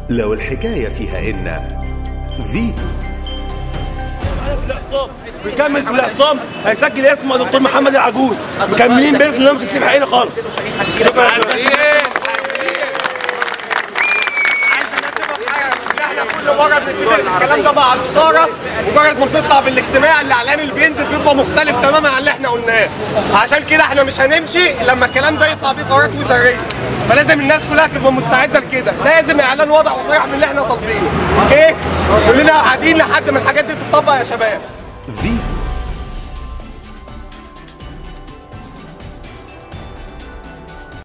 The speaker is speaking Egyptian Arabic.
لو الحكاية فيها إن فيتو بنكمل في الاعتصام هيسجل اسمه دكتور محمد العجوز مكملين باذن الله مش هنسيب حقيقي خالص شكرا يا شباب احنا كل مره بنتفق الكلام ده مع الوزاره مجرد ما بنطلع بالاجتماع الاعلان اللي بينزل بيبقى مختلف تماما عن اللي احنا قلناه عشان كده احنا مش هنمشي لما الكلام ده يطلع بيه قرارات وزاريه فلازم الناس كلها تبقى مستعده لكده لازم اعلان واضح وصريح من اللي احنا طالبينه اوكي كلنا قاعدين لحد ما الحاجات دي تتطبق يا شباب فيتو